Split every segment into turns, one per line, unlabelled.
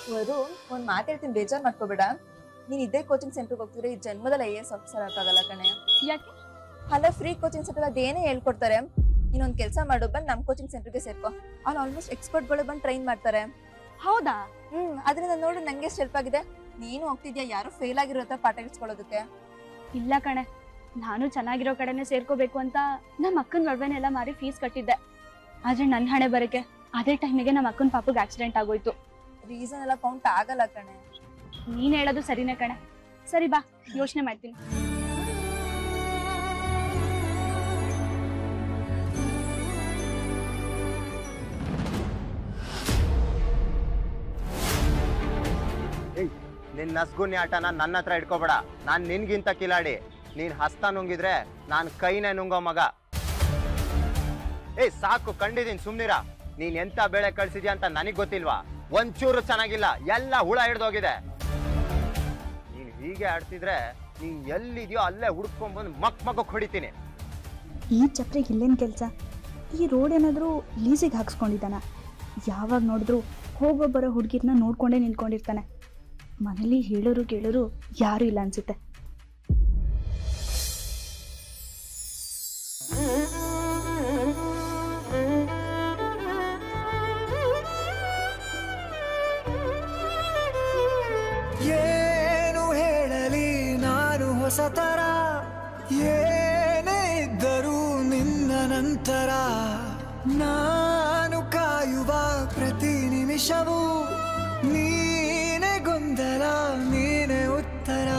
ವರು ಒಂದ್ ಮಾತಾಡ್ತೀನಿ ಬೇಜಾರ್ ಮಾಡ್ಕೋಬೇಡ ನೀನ್ ಇದೇ ಕೋಚಿಂಗ್ ಸೆಂಟರ್ಗೆ ಹೋಗ್ತಿದ್ರೆ ಈ ಜನ್ಮದಲ್ಲಿ ಐ ಎಸ್ ಆಫೀಸರ್ ಆಗಲ್ಲ ಕಣೆ
ಯಾಕೆ
ಅಲ್ಲ ಫ್ರೀ ಕೋಚಿಂಗ್ ಸೆಂಟರ್ ಅದೇನೇ ಹೇಳ್ಕೊಡ್ತಾರೆ ಇನ್ನೊಂದ್ ಕೆಲಸ ಮಾಡು ಬಂದ್ ನಮ್ ಕೋಚಿಂಗ್ ಸೆಂಟರ್ಗೆ ಸೇರ್ಕೋ ಅಲ್ಲಿ ಆಲ್ಮೋಸ್ಟ್ ಎಕ್ಸ್ಪರ್ಟ್ಗಳು ಬಂದು ಟ್ರೈನ್ ಮಾಡ್ತಾರೆ
ಹೌದಾ
ಹ್ಮ್ ಅದರಿಂದ ನೋಡು ನಂಗೆ ಎಷ್ಟು ಹೆಲ್ಪ್ ಆಗಿದೆ ನೀನು ಹೋಗ್ತಿದ್ಯಾ ಯಾರು ಫೇಲ್ ಆಗಿರೋ ಹತ್ರ ಪಾಠ ಇಡ್ಸ್ಕೊಳ್ಳೋದಕ್ಕೆ
ಇಲ್ಲ ಕಣೆ ನಾನು ಚೆನ್ನಾಗಿರೋ ಕಡೆನೆ ಸೇರ್ಕೋಬೇಕು ಅಂತ ನಮ್ಮ ಅಕ್ಕನ ಒಡವೆನೆಲ್ಲ ಮಾರಿ ಫೀಸ್ ಕಟ್ಟಿದ್ದೆ ಆದ್ರೆ ನನ್ನ ಹಣೆ ಬರಕ್ಕೆ ಅದೇ ಟೈಮಿಗೆ ನಮ್ಮ ಅಕ್ಕನ ಪಾಪಗೆ ಆಕ್ಸಿಡೆಂಟ್ ಆಗೋಯ್ತು
ರೀಸನ್ ಎಲ್ಲ ಕೌಂಟ್ ಆಗಲ್ಲ ಕಣೆ
ನೀನ್ ಹೇಳೋದು ಸರಿನೇ ಕಣೆ ಸರಿ ಬಾ ಯೋಚನೆ ಮಾಡ್ತೀನಿ
ನಿನ್ ನಸ್ಗುನಿ ಆಟನ ನನ್ನ ಹತ್ರ ಇಟ್ಕೋಬೇಡ ನಾನ್ ನಿನ್ಗಿಂತ ಕಿಲಾಡಿ ನೀನ್ ಹಸ್ತ ನುಂಗಿದ್ರೆ ನಾನ್ ಕೈನೇ ನುಂಗೋ ಮಗ ಏಯ್ ಸಾಕು ಕಂಡಿದೀನಿ ಸುಮ್ನಿರ ನೀನ್ ಎಂತ ಬೆಳೆ ಕಳ್ಸಿದ್ಯಾ ಅಂತ ನನಗ್ ಗೊತ್ತಿಲ್ವಾ ಒಂಚೂರು ಚೆನ್ನಾಗಿಲ್ಲ ಎಲ್ಲ ಹುಳ ಹಿಡ್ದೋಗಿದೆ ನೀನ್ ಹೀಗೆ ಆಡ್ತಿದ್ರೆ ನೀನ್ ಎಲ್ಲಿದ್ಯೋ ಅಲ್ಲೇ ಹುಡ್ಕೊಂಡ್ಬಂದು ಮಕ್ ಮಗಕ್ ಹೊಡಿತೀನಿ
ಈ ಚಪ್ರಿಗೆ ಇಲ್ಲೇನು ಕೆಲಸ ಈ ರೋಡ್ ಏನಾದರೂ ಲೀಸಿಗೆ ಹಾಕ್ಸ್ಕೊಂಡಿದ್ದಾನ ಯಾವಾಗ ನೋಡಿದ್ರು ಹೋಗೋ ಬರೋ ಹುಡುಗಿರ್ನ ನೋಡ್ಕೊಂಡೇ ನಿಂತ್ಕೊಂಡಿರ್ತಾನೆ ಮನೇಲಿ ಹೇಳೋರು ಕೇಳೋರು ಯಾರೂ ಇಲ್ಲ ಅನ್ಸುತ್ತೆ
ಏನು ಹೇಳಲಿ ನಾನು ಹೊಸತರ ಏನೇ ಇದ್ದರೂ ನಿನ್ನ ನಂತರ ನಾನು ಕಾಯುವ ಪ್ರತಿ ನಿಮಿಷವೂ ನೀನೆ ಗೊಂದಲ ನೀನೆ ಉತ್ತರ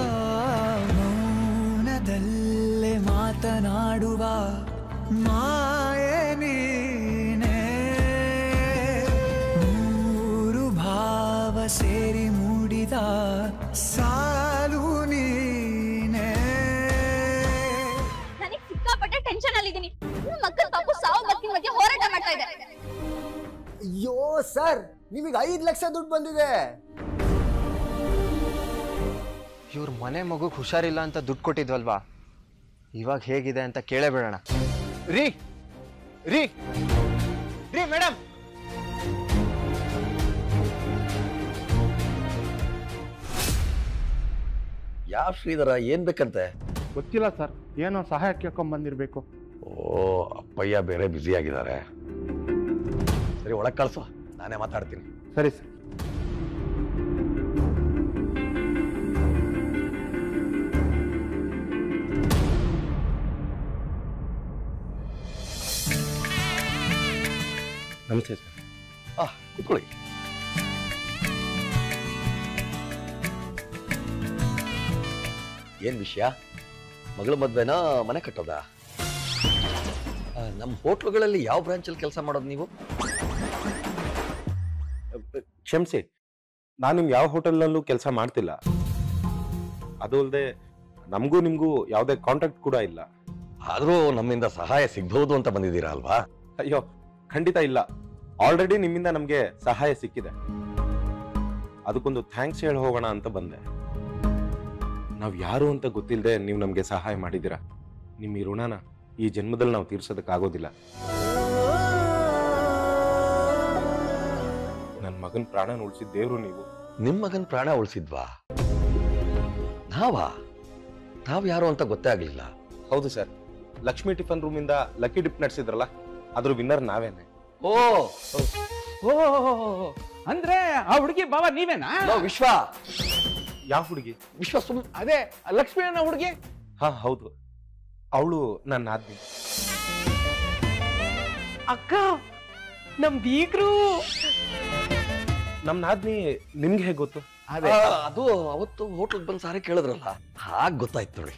ಮೌನದಲ್ಲೇ ಮಾತನಾಡುವ ಮಾಯೆ ನೀನೆ ಮೂರು ಭಾವ ಸೇರಿ ಮೂಡಿದ ಸಾಲು ನೀನೆ
ನನಗೆ ಸಿಕ್ಕಾಪಟ್ಟೆ ಟೆನ್ಷನ್ ಅಲ್ಲಿದ್ದೀನಿ ನಮ್ಮ ಅಕ್ಕನ ಪಾಪು ಸಾವು ಬದುಕಿನ ಮಧ್ಯೆ ಹೋರಾಟ ಮಾಡ್ತಾ ಇದೆ
ಅಯ್ಯೋ ಸರ್ ನಿಮಗೆ ಐದು ಲಕ್ಷ ದುಡ್ಡು ಬಂದಿದೆ ಇವ್ರ ಮನೆ ಮಗುಗ್ ಹುಷಾರಿಲ್ಲ ಅಂತ ದುಡ್ಡು ಕೊಟ್ಟಿದ್ವಲ್ವಾ ಇವಾಗ ಹೇಗಿದೆ ಅಂತ ಕೇಳೇ ಬಿಡೋಣ ರೀ ರೀ ರೀ ಮೇಡಮ್
ಯಾವ ಶ್ರೀಧರ ಏನ್ ಬೇಕಂತೆ
ಗೊತ್ತಿಲ್ಲ ಸರ್ ಏನೋ ಸಹಾಯ ಕೇಳ್ಕೊಂಡ್ ಬಂದಿರ್ಬೇಕು
ಓ ಅಪ್ಪಯ್ಯ ಬೇರೆ ಬ್ಯುಸಿ ಆಗಿದ್ದಾರೆ ಸರಿ ಒಳಗ್ ಕಳ್ಸು ನಾನೇ ಮಾತಾಡ್ತೀನಿ
ಸರಿ ಸರ್ ನಮಸ್ತೆ ಸರ್
ಆ ಕುತ್ಕೊಳ್ಳಿ ಏನ್ ವಿಷಯ ಮಗಳ ಮದ್ವೆನಾ ಮನೆ ಕಟ್ಟೋದ ನಮ್ಮ ಹೋಟ್ಲುಗಳಲ್ಲಿ ಯಾವ ಬ್ರಾಂಚಲ್ಲಿ ಕೆಲಸ ಮಾಡೋದು ನೀವು
ಕ್ಷಮಿಸಿ ನಾನು ನಿಮ್ಗೆ ಯಾವ ಹೋಟೆಲ್ನಲ್ಲೂ ಕೆಲಸ ಮಾಡ್ತಿಲ್ಲ ಅದು ಅಲ್ಲದೆ ನಮಗೂ ನಿಮಗೂ ಯಾವುದೇ ಕಾಂಟ್ಯಾಕ್ಟ್ ಕೂಡ ಇಲ್ಲ
ಆದ್ರೂ ನಮ್ಮಿಂದ ಸಹಾಯ ಸಿಗ್ಬಹುದು ಅಂತ ಬಂದಿದ್ದೀರಾ ಅಲ್ವಾ
ಅಯ್ಯೋ ಖಂಡಿತ ಇಲ್ಲ ಆಲ್ರೆಡಿ ನಿಮ್ಮಿಂದ ನಮಗೆ ಸಹಾಯ ಸಿಕ್ಕಿದೆ ಅದಕ್ಕೊಂದು ಥ್ಯಾಂಕ್ಸ್ ಹೇಳಿ ಹೋಗೋಣ ಅಂತ ಬಂದೆ ನಾವು ಯಾರು ಅಂತ ಗೊತ್ತಿಲ್ಲದೆ ನೀವು ನಮಗೆ ಸಹಾಯ ಮಾಡಿದ್ದೀರಾ ನಿಮ್ಮ ಈ ಋಣನ ಈ ಜನ್ಮದಲ್ಲಿ ನಾವು ತೀರ್ಸೋದಕ್ಕಾಗೋದಿಲ್ಲ ನನ್ನ ಮಗನ ಪ್ರಾಣ ಉಳಿಸಿದ ದೇವ್ರು ನೀವು
ನಿಮ್ ಮಗನ್ ಪ್ರಾಣ ಉಳಿಸಿದ್ವಾ ನಾವಾ ನಾವ್ ಯಾರು ಅಂತ ಗೊತ್ತೇ ಆಗ್ಲಿಲ್ಲ
ಹೌದು ಸರ್ ಲಕ್ಷ್ಮಿ ಟಿಫನ್ ರೂಮಿಂದ ಲಕ್ಕಿ ಡಿಪ್ ನಡೆಸಿದ್ರಲ್ಲ ಅದ್ರ ವಿನ್ನರ್ ನಾವೇನೆ
ಓ
ಓ ಅಂದ್ರೆ ಆ ಹುಡುಗಿ ಬಾವ ನೀವೇನಾ
ಲೋ ವಿಶ್ವ
ಯಾವ ಹುಡುಗಿ
ವಿಶ್ವ ಸುಮ್
ಅದೇ ಲಕ್ಷ್ಮಿ ಅನ್ನೋ ಹುಡುಗಿ
ಹಾ ಹೌದು ಅವಳು ನನ್ನ ಆದ್ಮಿ
ಅಕ್ಕ ನಮ್ ಬೀಗ್ರು
ನಮ್ಮ ನಾದ್ನಿ ನಿಮ್ಗೆ ಹೇಗೆ ಗೊತ್ತು
ಅದೇ
ಆ, ಅದು ಅವತ್ತು ಹೋಟ್ಲಿಗೆ ಬಂದು ಸಾರಿ ಕೇಳಿದ್ರಲ್ಲ ಹಾಗ್ ಗೊತ್ತಾಯ್ತು ನೋಡಿ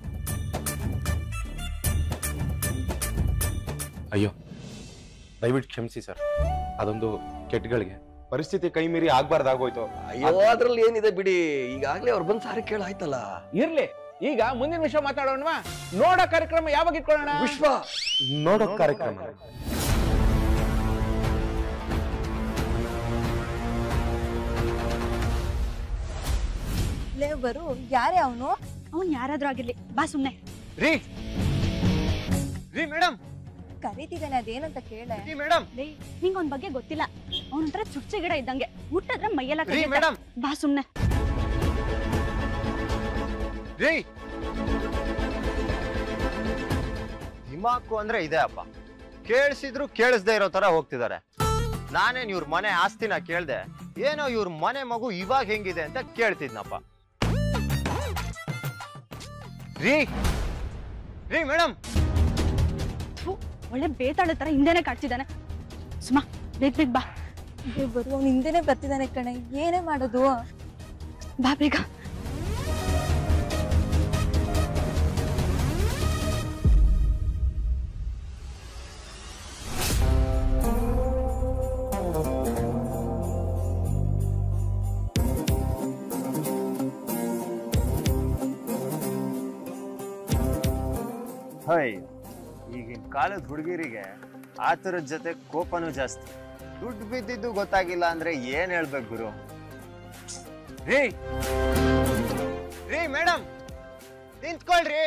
ಅಯ್ಯೋ ದಯವಿಟ್ಟು ಕ್ಷಮಿಸಿ ಸರ್ ಅದೊಂದು ಕೆಟ್ಟಗಳಿಗೆ ಪರಿಸ್ಥಿತಿ ಕೈ ಮೀರಿ ಆಗ್ಬಾರ್ದಾಗೋಯ್ತು
ಅಯ್ಯೋ ಅದ್ರಲ್ಲಿ ಏನಿದೆ ಬಿಡಿ ಈಗಾಗ್ಲೇ ಅವ್ರು ಬಂದು ಸಾರಿ ಕೇಳಾಯ್ತಲ್ಲ
ಇರ್ಲಿ ಈಗ ಮುಂದಿನ ವಿಷಯ ಮಾತಾಡೋಣವಾ ನೋಡೋ ಕಾರ್ಯಕ್ರಮ ಯಾವಾಗ ಇಟ್ಕೊಳ್ಳೋಣ
ವಿಶ್ವ
ನೋಡೋ ಕಾರ್ಯಕ್ರಮ
ಲೇಬರು ಯಾರೇ ಅವನು
ಅವ್ನು ಯಾರಾದ್ರೂ ಆಗಿರ್ಲಿ ಬಾ ಸುಮ್ನೆ
ರೀ ರೀ ಮೇಡಮ್
ಕರೀತಿದ್ದಾನೆ ಅದೇನಂತ ಕೇಳೆ
ರೀ ಮೇಡಮ್
ಲೇ ನಿಂಗ್ ಅವ್ನ ಬಗ್ಗೆ ಗೊತ್ತಿಲ್ಲ ಅವನ ಹತ್ರ ಚುಚ್ಚೆ ಗಿಡ ಇದ್ದಂಗೆ ಮುಟ್ಟಿದ್ರೆ ಮೈಯೆಲ್ಲ
ರೀ
ಕೈಯುತ್ತೆ.
ಮೇಡಮ್
ಬಾ ಸುಮ್ನೆ
ರೀ ದಿಮಾಕು ಅಂದ್ರೆ ಇದೆ ಅಪ್ಪ ಕೇಳಿಸಿದ್ರು ಕೇಳಿಸ್ದೇ ಇರೋ ತರ ಹೋಗ್ತಿದ್ದಾರೆ ನಾನೇನ್ ಇವ್ರ ಮನೆ ಆಸ್ತಿನ ಕೇಳ್ದೆ ಏನೋ ಇವ್ರ ಮನೆ ಮಗು ಇವಾಗ ಹೆಂಗಿದೆ ಅಂತ ಕೇಳ್ತಿದ್ನಪ್ಪ ರೀ ರೀ ಮೇಡಮ್
ಥು, ಒಳ್ಳೆ ಬೇತಾಳ ತರ ಹಿಂದೆನೆ ಕಾಡ್ತಿದ್ದಾನೆ ಸುಮಾ ಬೇಗ ಬೇಗ ಬಾ
ಬರುವ ಹಿಂದೆನೆ ಬರ್ತಿದ್ದಾನೆ ಕಣೆ ಏನೇ ಮಾಡೋದು
ಬಾ ಬೇಗ
ಹೈ ಈಗಿನ ಕಾಲದ ಹುಡುಗಿರಿಗೆ ಆತುರದ ಜೊತೆ ಕೋಪನೂ ಜಾಸ್ತಿ ದುಡ್ಡು ಬಿದ್ದಿದ್ದು ಗೊತ್ತಾಗಿಲ್ಲ ಅಂದ್ರೆ ಏನ್ ಹೇಳ್ಬೇಕು ಗುರು ರೀ ರೀ ಮೇಡಮ್ ನಿಂತ್ಕೊಳ್ರಿ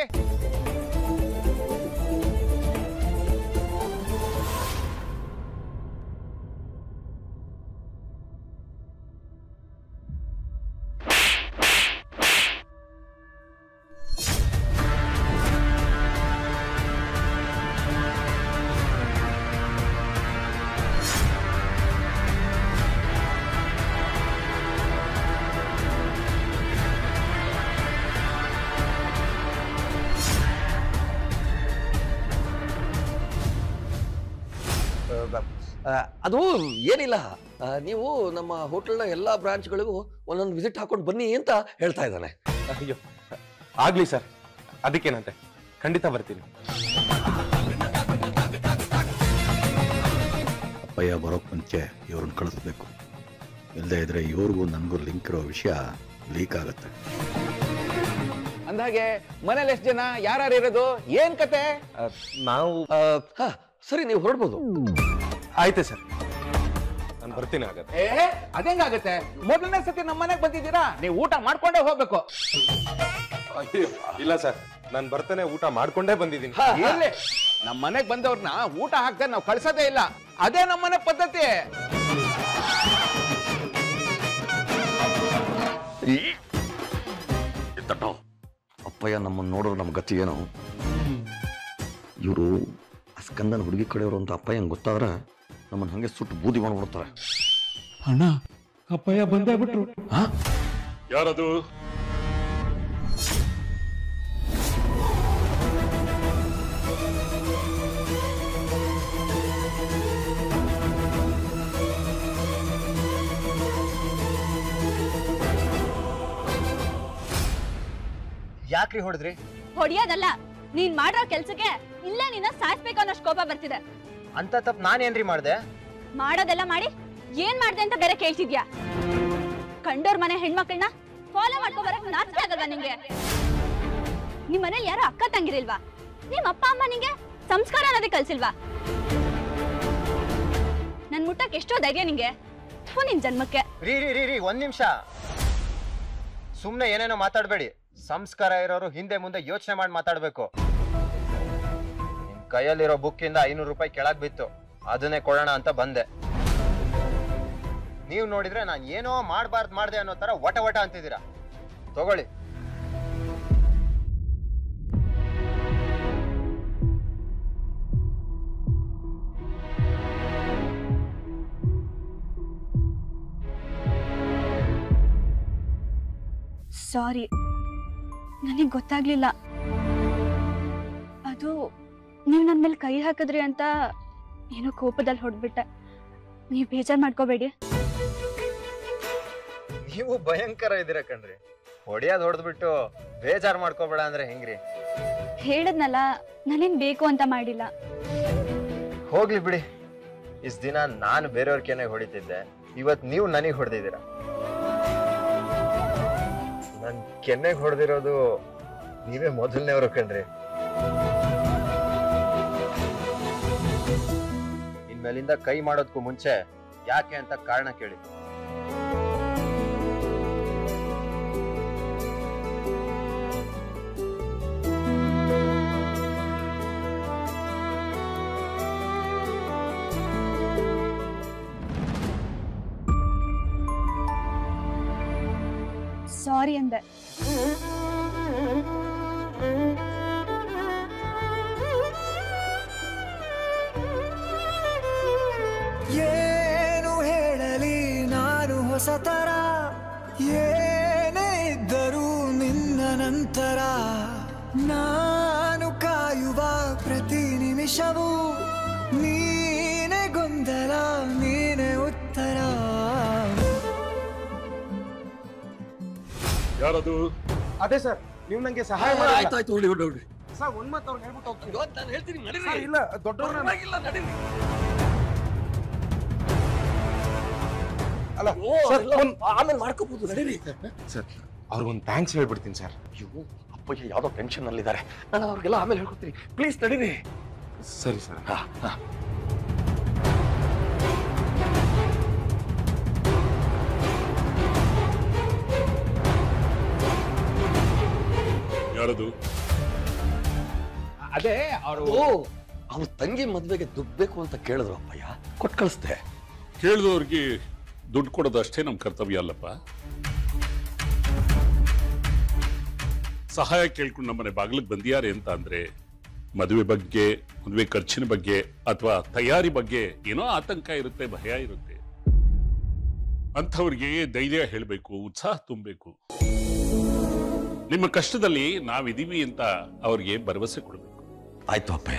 ಆ, ಅದು ಏನಿಲ್ಲ ಆ, ನೀವು ನಮ್ಮ ಹೋಟೆಲ್ನ ಎಲ್ಲ ಬ್ರಾಂಚ್ಗಳಿಗೂ ಒಂದೊಂದು ವಿಸಿಟ್ ಹಾಕೊಂಡು ಬನ್ನಿ ಅಂತ ಹೇಳ್ತಾ ಇದ್ದಾನೆ
ಅಯ್ಯೋ ಆಗ್ಲಿ ಸರ್ ಅದಕ್ಕೇನಂತೆ ಖಂಡಿತ ಬರ್ತೀನಿ
ಅಪ್ಪಯ್ಯ ಬರೋಕ್ ಮುಂಚೆ ಇವ್ರನ್ನ ಕಳಿಸ್ಬೇಕು ಇಲ್ಲದೆ ಇದ್ರೆ ಇವ್ರಿಗೂ ನನಗೂ ಲಿಂಕ್ ಇರೋ ವಿಷಯ ಲೀಕ್ ಆಗುತ್ತೆ
ಅಂದಾಗೆ ಮನೇಲಿ ಎಷ್ಟು ಜನ ಯಾರ್ಯಾರು ಇರೋದು ಏನ್ ಕತೆ
ಆ, ನಾವು
ಆ, ಹಾ ಸರಿ ನೀವು ಹೊರಡ್ಬೋದು
ಆಯ್ತು ಸರ್ ನಾನು ಬರ್ತೀನಿ ಆಗತ್ತೆ
ಏ ಅದೇಂಗಾಗತ್ತೆ ಮೊದಲನೇ ಸತಿ ನಮ್ಮ ಮನೆಗೆ ಬಂದಿದ್ದೀರಾ ನೀವು ಊಟ ಮಾಡ್ಕೊಂಡೇ ಹೋಗ್ಬೇಕು
ಅಯ್ಯೋ, ಇಲ್ಲ ಸರ್ ನಾನು ಬರ್ತೇನೆ ಊಟ ಮಾಡ್ಕೊಂಡೇ ಬಂದಿದ್ದೀನಿ
ಇರ್ಲಿ ನಮ್ಮ ಮನೆಗ್ ಬಂದವ್ರನ್ನ ಊಟ ಹಾಕ್ದೆ ನಾವು ಕಳ್ಸೋದೇ ಇಲ್ಲ ಅದೇ ನಮ್ಮ ಮನೆ ಪದ್ಧತಿ
ತಟ್ಟೋ ಅಪ್ಪಯ್ಯ ನಮ್ಮನ್ನು ನೋಡೋರು ನಮ್ಮ ಗತಿ ಏನು ಇವರು ಸ್ಕಂದನ ಹುಡುಗಿ ಕಡೆಯವರು ಅಂತ ಅಪ್ಪಯ್ಯಂಗೆ ಗೊತ್ತಾದ್ರೆ ನಮ್ಮನ್ನು ಹಂಗೆ ಸುಟ್ಟು ಬೂದಿ ಮಾಡ್ಬಿಡ್ತಾರೆ
ಅಣ್ಣ ಅಪ್ಪಯ್ಯ ಬಂದೇ ಬಿಟ್ರು
ಯಾರದು
ಯಾಕ್ರಿ ಹೊಡೆದ್ರಿ
ಹೊಡಿಯೋದಲ್ಲ ನೀನ್ ಮಾಡೋ ಕೆಲ್ಸಕ್ಕೆ ಇಲ್ಲೇ ನಿನ್ನ ಸಾಯಿಸ್ಬೇಕು ಅನ್ನೋಷ್ಟು ಕೋಪ ಬರ್ತಿದೆ
ಅಂತ ತಪ್ಪು ನಾನೇನ್ರಿ ಮಾಡ್ದೆ
ಮಾಡೋದೆಲ್ಲ ಮಾಡಿ ಏನ್ ಮಾಡ್ದೆ ಅಂತ ಬೇರೆ ಕೇಳ್ತಿದ್ಯಾ ಕಂಡೋರ್ ಮನೆ ಹೆಣ್ಮಕ್ಳನ್ನ ಫಾಲೋ ಮಾಡ್ಕೊ ಬರಕ್ ನಾಚಿಕೆ ಆಗಲ್ವಾ ನಿಂಗೆ ನಿಮ್ ಮನೇಲಿ ಯಾರೋ ಅಕ್ಕ ತಂಗಿರಿಲ್ವಾ ನಿಮ್ ಅಪ್ಪ ಅಮ್ಮ ನಿಂಗೆ ಸಂಸ್ಕಾರ ಅನ್ನೋದೇ ಕಲ್ಸಿಲ್ವಾ ನನ್ ಮುಟ್ಟಕ್ ಎಷ್ಟೋ ಧೈರ್ಯ ನಿಂಗೆ ಥು ನಿನ್ ಜನ್ಮಕ್ಕೆ
ರೀ ರೀ ರೀ ರೀ ಒಂದ್ ನಿಮಿಷ ಸುಮ್ನೆ ಏನೇನೋ ಮಾತಾಡ್ಬೇಡಿ ಸಂಸ್ಕಾರ ಇರೋರು ಹಿಂದೆ ಮುಂದೆ ಯೋಚನೆ ಮಾಡಿ ಮಾತಾಡ್ಬೇಕು ನಿಮ್ ಕೈಯಲ್ಲಿರೋ ಬುಕ್ಕಿಂದ ಐನೂರು ರೂಪಾಯಿ ಕೆಳಗ್ ಬಿತ್ತು ಅದನ್ನೇ ಕೊಡೋಣ ಅಂತ ಬಂದೆ ನೀವು ನೋಡಿದ್ರೆ ನಾನು ಏನೋ ಮಾಡಬಾರ್ದು ಮಾಡ್ದೆ ಅನ್ನೋ ತರ ವಟ ವಟ ಅಂತಿದ್ದೀರಾ ತಗೊಳ್ಳಿ
ಸಾರಿ ನನಗೆ ಗೊತ್ತಾಗ್ಲಿಲ್ಲ ಅದು ನೀವು ನನ್ನ ಮೇಲೆ ಕೈ ಹಾಕಿದ್ರಿ ಅಂತ ಏನೋ ಕೋಪದಲ್ಲಿ ಹೊಡೆದ್ಬಿಟ್ಟೆ ನೀವು ಬೇಜಾರು ಮಾಡ್ಕೋಬೇಡಿ
ನೀವು ಭಯಂಕರ ಇದ್ದೀರಾ ಕಣ್ರಿ ಹೊಡಿಯೋದ್ ಹೊಡೆದ್ಬಿಟ್ಟು ಬೇಜಾರ್ ಮಾಡ್ಕೋಬೇಡ ಅಂದ್ರೆ ಹೆಂಗ್ರಿ
ಹೇಳದ್ನಲ್ಲ ನಾನೇನ್ ಬೇಕು ಅಂತ ಮಾಡಿಲ್ಲ
ಹೋಗ್ಲಿ ಬಿಡಿ ಇಷ್ಟ ದಿನ ನಾನು ಬೇರೆಯವ್ರ ಕೆನೆ ಹೊಡಿತಿದ್ದೆ ಇವತ್ ನೀವು ನನಗೆ ಹೊಡೆದಿದ್ದೀರಾ ನನ್ ಕೆನ್ನೆಗೆ ಹೊಡೆದಿರೋದು ನೀವೇ ಮೊದಲನೇವ್ರು ಕಣ್ರಿ ಇನ್ಮೇಲಿಂದ ಕೈ ಮಾಡೋದಕ್ಕೂ ಮುಂಚೆ ಯಾಕೆ ಅಂತ ಕಾರಣ ಕೇಳಿ
ಸಾರಿ ಅಂದೆ
ಏನು ಹೇಳಲಿ ನಾನು ಹೊಸತರ ಏನೇ ಇದ್ದರೂ ನಿನ್ನ ನಂತರ ನಾನು ಕಾಯುವ ಪ್ರತಿ ನಿಮಿಷವೂ ನೀನೆ ಗೊಂದಲ ನೀನೆ ಉತ್ತರ
ಯಾರದು
ಅದೇ ಸರ್ ನೀವು ನಂಗೆ ಸಹಾಯ
ಆಯ್ತು
ಮಾಡಿ
ಆಯ್ತು ನೋಡಿ ನೋಡಿ ನೋಡಿ
ಸರ್ ಒಂದ್ ಮಾತು ಅವ್ರಿಗೆ ಹೇಳ್ಬಿಟ್ಟು ಹೋಗ್ತೀನಿ
ಇವತ್ತು ನಾನು ಹೇಳ್ತೀನಿ ನಡೀರಿ.
ಸರ್, ಇಲ್ಲ ದೊಡ್ಡವ್ರನ್ನ
ಪರವಾಗಿಲ್ಲ, ನಡೀರಿ.
ಅಲ್ಲ
ಓ,
ಸರ್
ಇಲ್ಲ,
ಒಂದ್-
ಆಮೇಲೆ ಮಾಡ್ಕೋಬಹುದು ನಡೀರಿ
ಸರ್ ಅವ್ರಿಗೊಂದು ಥ್ಯಾಂಕ್ಸ್ ಹೇಳ್ಬಿಡ್ತೀನಿ ಸರ್
ಅಯ್ಯೋ ಅಪ್ಪಯ್ಯ ಯಾವ್ದೋ ಟೆನ್ಷನ್ ನಲ್ಲಿದ್ದಾರೆ ನಾನು ಅವ್ರಿಗೆಲ್ಲ ಆಮೇಲೆ ಹೇಳ್ಕೊಡ್ತೀನಿ ಪ್ಲೀಸ್ ನಡೀರಿ
ಸರಿ ಸರ್
ಹಾ ಹಾ
ಯಾರದು
ಅದೇ ಅವರು
ಓ ಅವ್ರ ತಂಗಿ ಮದ್ವೆಗೆ ದುಡ್ಡು ಬೇಕು ಅಂತ ಕೇಳಿದ್ರು ಅಪ್ಪಯ್ಯ ಕೊಟ್ಟು ಕಳಿಸ್ದೆ
ಕೇಳಿದವ್ರಿಗೆ ದುಡ್ಡು ಕೊಡೋದು ಅಷ್ಟೇ ನಮ್ಮ ಕರ್ತವ್ಯ ಅಲ್ಲಪ್ಪ ಸಹಾಯ ಕೇಳ್ಕೊಂಡು ನಮ್ಮನೆ ಬಾಗಿಲಿಗೆ ಬಂದಿಯಾರೆ ಅಂತ ಅಂದ್ರೆ ಮದುವೆ ಬಗ್ಗೆ ಮದುವೆ ಖರ್ಚಿನ ಬಗ್ಗೆ ಅಥವಾ ತಯಾರಿ ಬಗ್ಗೆ ಏನೋ ಆತಂಕ ಇರುತ್ತೆ ಭಯ ಇರುತ್ತೆ ಅಂಥವ್ರಿಗೆ ಧೈರ್ಯ ಹೇಳಬೇಕು ಉತ್ಸಾಹ ತುಂಬಬೇಕು ನಿಮ್ಮ ಕಷ್ಟದಲ್ಲಿ ನಾವಿದೀವಿ ಅಂತ ಅವ್ರಿಗೆ ಭರವಸೆ ಕೊಡಬೇಕು
ಆಯ್ತು ಅಪ್ಪಯ್ಯ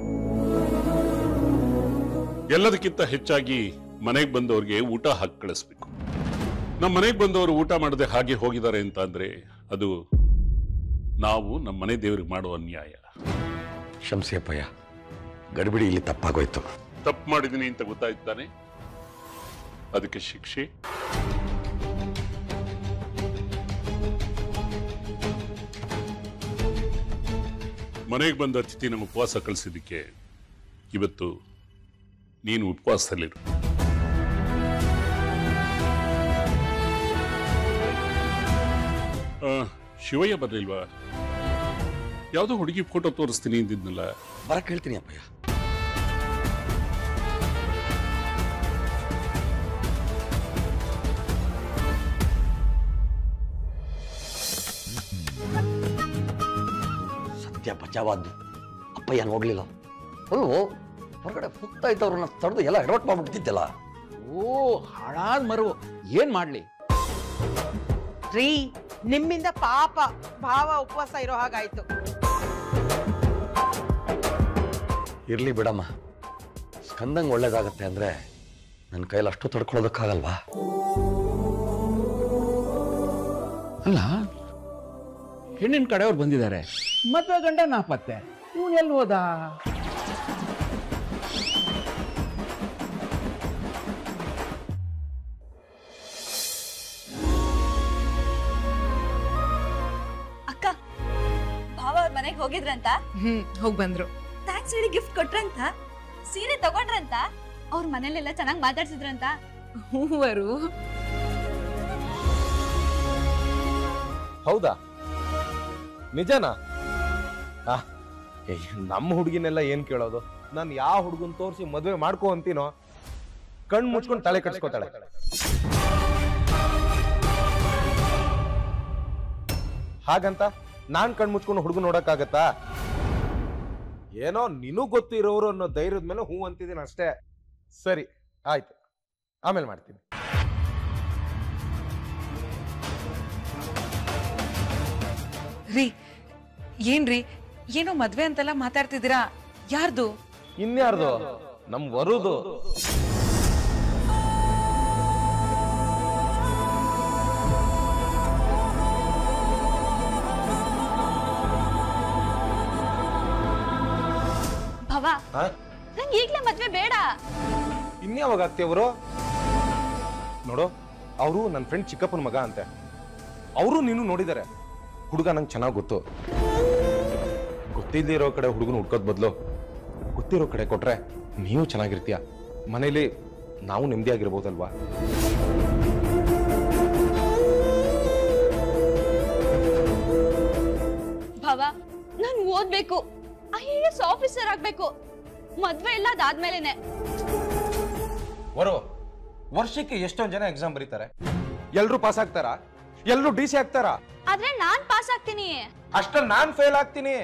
ಎಲ್ಲದಕ್ಕಿಂತ ಹೆಚ್ಚಾಗಿ ಮನೆಗೆ ಬಂದವ್ರಿಗೆ ಊಟ ಹಾಕಿ ಕಳಿಸ್ಬೇಕು ನಮ್ಮ ಮನೆಗೆ ಬಂದವರು ಊಟ ಮಾಡದೆ ಹಾಗೆ ಹೋಗಿದ್ದಾರೆ ಅಂತ ಅಂದ್ರೆ ಅದು ನಾವು ನಮ್ಮ ಮನೆ ದೇವರಿಗೆ ಮಾಡೋ ಅನ್ಯಾಯ
ಶಂಸಿ ಅಪ್ಪಯ್ಯ ಗಡಿಬಿಡಿ ಇಲ್ಲಿ ತಪ್ಪಾಗೋಯ್ತು
ತಪ್ಪು ಮಾಡಿದೀನಿ ಅಂತ ಗೊತ್ತಾಯ್ತಾನೆ ಅದಕ್ಕೆ ಶಿಕ್ಷೆ ಮನೆಗೆ ಬಂದ ಅತಿಥಿ ನಮ್ಮ ಉಪವಾಸ ಕಳಿಸಿದ್ದಕ್ಕೆ ಇವತ್ತು ನೀನು ಉಪವಾಸದಲ್ಲಿರು ಆ, ಶಿವಯ್ಯ ಬರ್ಲಿಲ್ವಾ ಯಾವುದೋ ಹುಡುಗಿ ಫೋಟೋ ತೋರಿಸ್ತೀನಿ ಅಂದಿದ್ನಲ್ಲ
ಬರಕ್ ಹೇಳ್ತೀನಿ ಅಪ್ಪಯ್ಯ ಸತ್ಯ ಬಚಾವಾದ್ದು ಅಪ್ಪಯ್ಯ ನೋಡ್ಲಿಲ್ಲ ಅವನು ಹೊರಗಡೆ ಹೋಗ್ತಾ ಇದ್ದವ್ರನ್ನ ತಡೆದು ಎಲ್ಲ ಎಡವಟ್ ಮಾಡ್ಬಿಟ್ಟಿದ್ದಲ್ಲ
ಓ ಹಾಳಾದ್ ಮರು ಏನ್ ಮಾಡ್ಲಿ
ರೀ ನಿಮ್ಮಿಂದ ಪಾಪ ಭಾವ ಉಪವಾಸ ಇರೋ ಹಾಗಾಯ್ತು
ಇರ್ಲಿ ಬಿಡಮ್ಮ ಸ್ಕಂದಂಗ್ ಒಳ್ಳೇದಾಗತ್ತೆ ಅಂದ್ರೆ ನನ್ನ ಕೈಯಲ್ಲಿ ಅಷ್ಟು ತಡ್ಕೊಳ್ಳೋದಕ್ಕಾಗಲ್ವಾ
ಅಲ್ಲ ಹೆಣ್ಣಿನ ಕಡೆಯವ್ರು ಬಂದಿದ್ದಾರೆ ಮದ್ವೆ ಗಂಡ ನಾಪತ್ತೆ ಇವನ್ ಎಲ್ಲಿ ಹೋದ
ಅಕ್ಕ ಭಾವ ಅವ್ರ ಮನೆಗೆ ಹೋಗಿದ್ರಂತ
ಹ್ಮ್ ಹೋಗ್ ಬಂದ್ರು
ಥ್ಯಾಂಕ್ಸ್ ಹೇಳಿ ಗಿಫ್ಟ್ ಕೊಟ್ರಂತ ಸೀರೆ ತಗೊಂಡ್ರಂತ ಅವ್ರ ಮನೇಲೆಲ್ಲ ಚೆನ್ನಾಗಿ ಮಾತಾಡ್ಸಿದ್ರಂತ
ಹೂವರು
ಹೌದಾ ನಿಜನಾ ಆ, ಏ, ನಮ್ಮ ಹುಡುಗಿನೆಲ್ಲ ಏನ್ ಕೇಳೋದು ನಾನು ಯಾವ ಹುಡುಗನ್ ತೋರಿಸಿ ಮದುವೆ ಮಾಡ್ಕೋ ಅಂತೀನೋ ಕಣ್ ಮುಚ್ಕೊಂಡು ತಲೆ ಕಟ್ಸ್ಕೊತಾಳೆ ಹಾಗಂತ ನಾನ್ ಕಣ್ ಮುಚ್ಕೊಂಡು ಹುಡುಗ ನೋಡಕ್ಕಾಗತ್ತಾ ಏನೋ ನಿನಗ್ ಗೊತ್ತಿರೋರು ಅನ್ನೋ ಧೈರ್ಯದ ಮೇಲೆ ಹೂ ಅಂತಿದ್ದೀನಿ ಅಷ್ಟೇ ಸರಿ ಆಯ್ತು ಆಮೇಲೆ ಮಾಡ್ತೀನಿ
ರೀ ಏನ್ರಿ ಏನೋ ಮದ್ವೆ ಅಂತೆಲ್ಲ ಮಾತಾಡ್ತಿದ್ದೀರಾ ಯಾರ್ದು
ಇನ್ಯಾರ್ದು ನಮ್ ವರುದು
ಭವ
ಹಾ?
ನಂಗೆ ಈಗ್ಲೇ ಮದ್ವೆ ಬೇಡ
ಇನ್ಯಾವಾಗ ಆಗ್ತೇವರು ನೋಡು ಅವರು ನನ್ನ ಫ್ರೆಂಡ್ ಚಿಕ್ಕಪ್ಪನ ಮಗ ಅಂತೆ ಅವರು ನೀನು ನೋಡಿದ್ದಾರೆ ಹುಡುಗ ನಂಗೆ ಚೆನ್ನಾಗಿ ಗೊತ್ತು ಗೊತ್ತಿಲ್ಲದೆ ಇರೋ ಕಡೆ ಹುಡುಗನ ಹುಡ್ಕೋದ್ ಬದಲು ಗೊತ್ತಿರೋ ಕಡೆ ಕೊಟ್ರೆ ನೀವು ಚೆನ್ನಾಗಿರ್ತೀಯ ಮನೇಲಿ ನಾವು ನೆಮ್ಮದಿಯಾಗಿರ್ಬೋದಲ್ವಾ
ಭವ ನಾನು ಓದ್ಬೇಕು ಐ ಎ ಎಸ್ ಆಫೀಸರ್ ಆಗ್ಬೇಕು ಮದ್ವೆ ಎಲ್ಲ ಅದಾದ್ಮೇಲೆನೆ
ವರೋ ವರ್ಷಕ್ಕೆ ಎಷ್ಟೊಂದು ಜನ ಎಕ್ಸಾಮ್ ಬರೀತಾರೆ ಎಲ್ಲರೂ ಪಾಸ್ ಆಗ್ತಾರಾ ಎಲ್ಲರೂ ಡಿ ಸಿ ಆಗ್ತಾರ
ಆದ್ರೆ ನಾನ್ ಪಾಸ್ ಆಗ್ತೀನಿ
ಅಷ್ಟ್ರಲ್ಲಿ ನಾನ್ ಫೇಲ್ ಆಗ್ತೀನಿ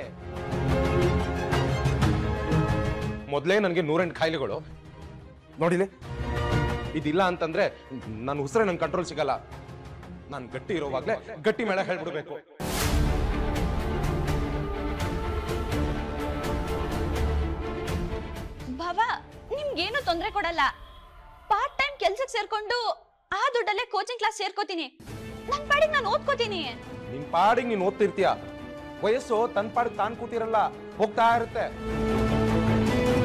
ಮೊದಲೇ ನನಗೆ ನೂರೆಂಟು ಕಾಯಿಲೆಗಳು ನೋಡಿಲೆ ಇದಿಲ್ಲ ಅಂತಂದ್ರೆ ನನ್ನ ಉಸಿರೇ ನನ್ ಕಂಟ್ರೋಲ್ ಸಿಗಲ್ಲ ನಾನು ಗಟ್ಟಿ ಇರೋವಾಗ್ಲೇ ಗಟ್ಟಿ ಮೇಳ ಹೇಳ್ಬಿಡ್ಬೇಕು
ಭಾವ ನಿಮ್ಗೇನು ತೊಂದ್ರೆ ಕೊಡಲ್ಲ ಪಾರ್ಟ್ ಟೈಮ್ ಕೆಲ್ಸಕ್ಕೆ ಸೇರ್ಕೊಂಡು ಆ ದುಡ್ಡಲ್ಲೇ ಕೋಚಿಂಗ್ ಕ್ಲಾಸ್ ಸೇರ್ಕೋತೀನಿ ನನ್ ಪಾಡಿಗೆ ನಾನು ಓದ್ಕೋತೀನಿ
ನಿನ್ ಪಾಡಿಗೆ ನೀನ್ ಓದ್ತಿರ್ತೀಯ ವಯಸ್ಸು ತನ್ ಪಾಡಿಗೆ ತಾನ್ ಕೂತಿರಲ್ಲ ಹೋಗ್ತಾ ಇರುತ್ತೆ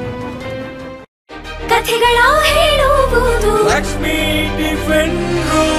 ಕಥೆಗಳ ಹೇಳುವುದು
ಲಕ್ಷ್ಮೀ ಟಿಫಿನ್ ರೂಮ್